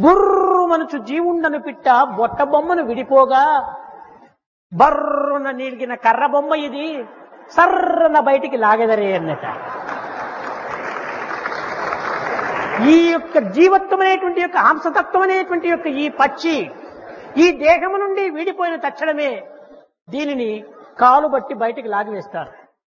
బుర్రుమనుచు జీవుండను పిట్ట బొట్ట బొమ్మను విడిపోగా బర్రున నీడిగిన కర్ర బొమ్మ ఇది సర్రన బయటికి లాగెదరే అన్నట ఈ యొక్క జీవత్వం అనేటువంటి యొక్క హంసతత్వం అనేటువంటి యొక్క ఈ పక్షి ఈ దేహము నుండి వీడిపోయిన తక్షణమే దీనిని కాలు బట్టి బయటికి లాగివేస్తారు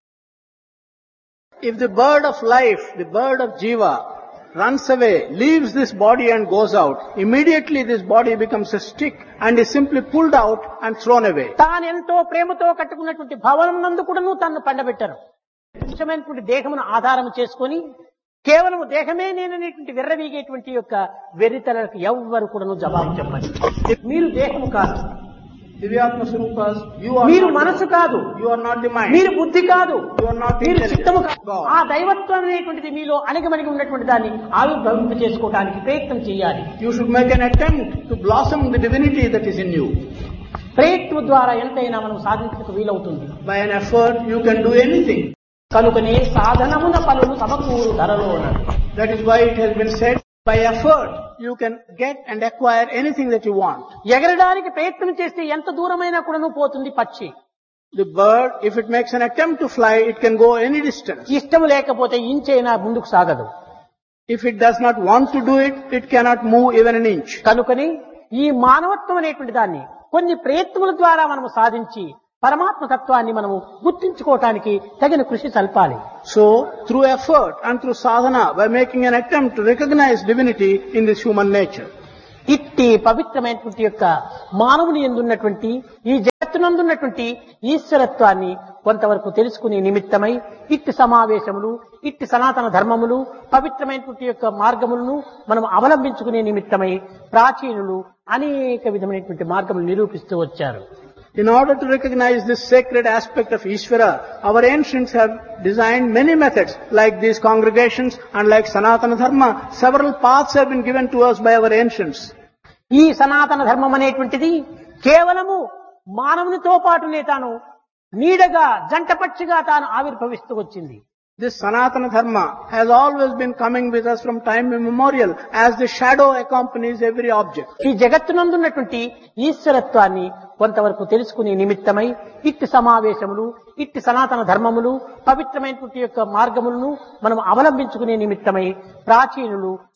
If the bird of life, the bird of Jiva, runs away, leaves this body and goes out, immediately this body becomes a stick and is simply pulled out and thrown away. తాను ఎంతో ప్రేమతో కట్టుకున్నటువంటి భవనం నందు కూడాను తన్ను పండబెట్టరు ఇష్టమైనటువంటి దేహమును ఆధారం చేసుకొని కేవలం దేహమే నేననేటువంటి విర్రవీగేటువంటి యొక్క వెర్రితలకు ఎవ్వరు కూడాను జవాబు చెప్పండి మీరు దేహము కాదు Divyatma Swarupas, you are మీరు not, మనసు కాదు you are not the mind. మీరు బుద్ధి కాదు You are not మీరు intelligent. చిత్తము కాదు God. ఆ దైవత్వం అనేటువంటిది మీలో అణిగమణిగి ఉన్నటువంటి దాన్ని ఆవిర్భవింప చేసుకోవడానికి ప్రయత్నం చేయాలి You should make an attempt to blossom the divinity that is in you. ప్రయత్నం ద్వారా ఎంతైనా మనం సాధించడానికి వీలవుతుంది By an effort, you can do anything. కనుకనే సాధనమున పనులు సమకూరు ధరలో That is why it has been said, by effort, you can get and acquire anything that you want. ఎగరడానికి ప్రయత్నం చేస్తే ఎంత దూరమైనా కూడాను పోతుంది పక్షి The bird, if it makes an attempt to fly, it can go any distance. ఇష్టం లేకపోతే ఇంచైనా ముందుకు సాగదు If it does not want to do it, it cannot move even an inch. కనుకని ఈ మానవత్వం అనేటువంటి దాన్ని కొన్ని ప్రయత్నముల ద్వారా మనము సాధించి పరమాత్మ తత్వాన్ని మనము గుర్తించుకోవటానికి తగిన కృషి సల్పాలి So, through effort and through sadhana, by making an attempt to recognize divinity in this human nature, ఇట్టి పవిత్రమైనటువంటి యొక్క మానవుని ఎందున్నటువంటి ఈ జగత్తునందున్నటువంటి ఈశ్వరత్వాన్ని కొంతవరకు తెలుసుకునే నిమిత్తమై ఇట్టి సమావేశములు ఇట్టి సనాతన ధర్మములు పవిత్రమైనటువంటి యొక్క మార్గములను మనం అవలంబించుకునే నిమిత్తమై ప్రాచీనులు అనేక విధమైనటువంటి మార్గములు నిరూపిస్తూ వచ్చారు in order to recognize this sacred aspect of Ishvara, our ancients have designed many methods, like these congregations and like Sanatana Dharma. Several paths have been given to us by our ancients. ఈ సనాతన ధర్మం అనేటువంటిది కేవలము మానవునితో పాటునే తాను నీడగా జంటపక్షిగా తాను ఆవిర్భవిస్తూ వచ్చింది This Sanatana Dharma has always been coming with us from time immemorial as the shadow accompanies every object. ఈ జగత్తునందున్నటువంటి ఈశ్వరత్వాన్ని కొంతవరకు తెలుసుకునే నిమిత్తమై ఇట్టి సమావేశములు ఇట్టి సనాతన ధర్మములు పవిత్రమైనటువంటి యొక్క మార్గములను మనం అవలంబించుకునే నిమిత్తమై ప్రాచీనులు